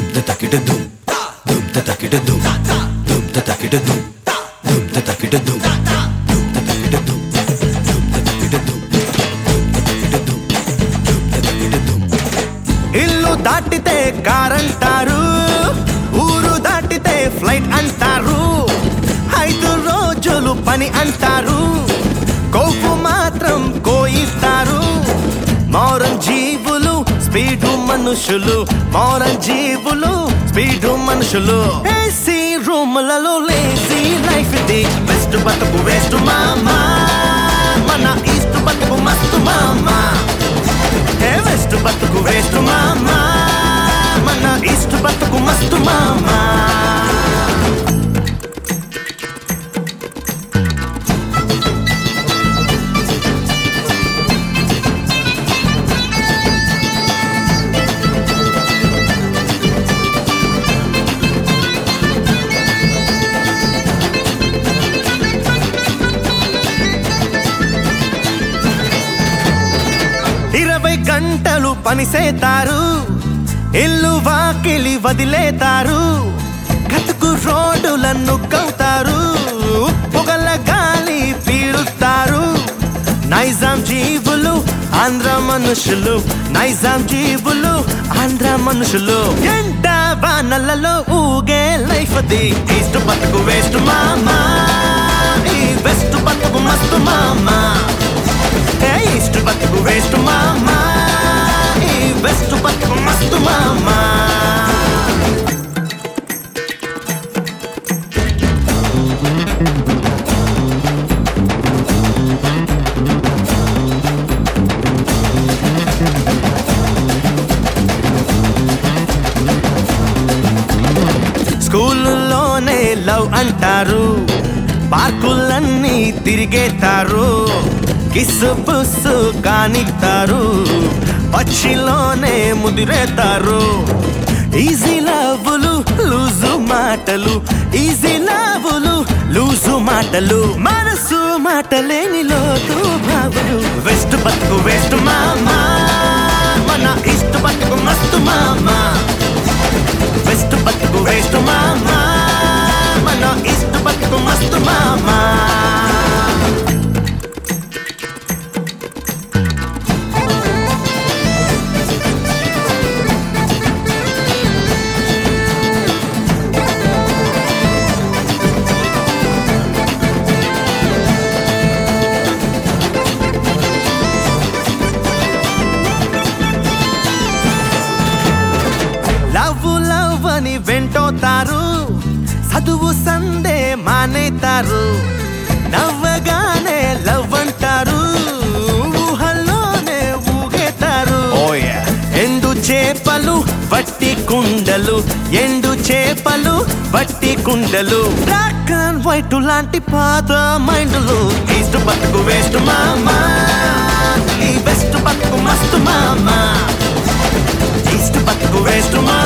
the తకిట దుమ్ దుమ్ ద తకిట దుమ్ దుమ్ ద తకిట దుమ్ దుమ్ ద తకిట దుమ్ దుమ్ ద తకిట దుమ్ దుమ్ ద తకిట దుమ్ దుమ్ ద తకిట దుమ్ దుమ్ ద తకిట దుమ్ ఇల్లు దాటితే కార్ అంటారు ఊరు దాటితే ఫ్లైట్ అంటారు ఐదు రోజులు పని అంటారు కొవ్వు మాత్రం కోయిస్తారు మౌరం జీవులు స్పీడు మనుషులు మౌరం జీవులు స్పీడు మనుషులు ఏసీ రూములలో లేజీ లైఫ్ ఇది బెస్ట్ బతుకు వేస్ట్ మామా మన ఈస్ట్ బతుకు మస్తు మామా ఏ వెస్ట్ బతుకు వేస్ట్ మామా మన ఈస్ట్ బతుకు మస్తు మామా ఇరవై గంటలు పనిసేతారు ఇల్లు వాకిలి వదిలేతారు గతుకు రోడ్డులను కవుతారు పొగల గాలి పీలుస్తారు నైజాం జీవులు ఆంధ్ర మనుషులు నైజాం జీవులు ఆంధ్ర మనుషులు ఎండ వానలలో ఊగే లైఫ్ అది ఈస్ట్ బతుకు వేస్ట్ మామా ఈ వెస్ట్ బతుకు మస్తు మామా ఏ ఈస్ట్ బతుకు వేస్ట్ మామా ఈ వెస్ట్ బతుకు మస్తు మామా స్కూల్లోనే లవ్ అంటారు పార్కులన్నీ తిరిగేతారు కిస్సు పుస్సు కానిస్తారు పక్షిలోనే ముదిరేతారు ఈజీ లవ్వులు లూజు మాటలు ఈజీ లవ్వులు లూజు మాటలు మనసు మాటలేని లోతు భావులు వెస్ట్ బతుకు వేస్ట్ మామా మన ఈస్ట్ బతుకు మస్తు మామా వెస్ట్ బతుకు వేస్ట్ మామా మన ఈస్ట్ బతుకు మస్తు మామా లవ్ లవ్ అని వెంటోతారు చదువు సందే మానేతారు నవ్వగానే లవ్ అంటారు ఊహల్లోనే ఊగేతారు ఎండు చేపలు వట్టి కుండలు ఎండు చేపలు వట్టి కుండలు బ్లాక్ అండ్ వైట్ లాంటి పాత మైండ్లు ఈస్ట్ బతుకు వేస్ట్ మామా ఈ వెస్ట్ బతుకు మస్తు మామా ఈస్ట్ బతుకు వేస్ట్ మా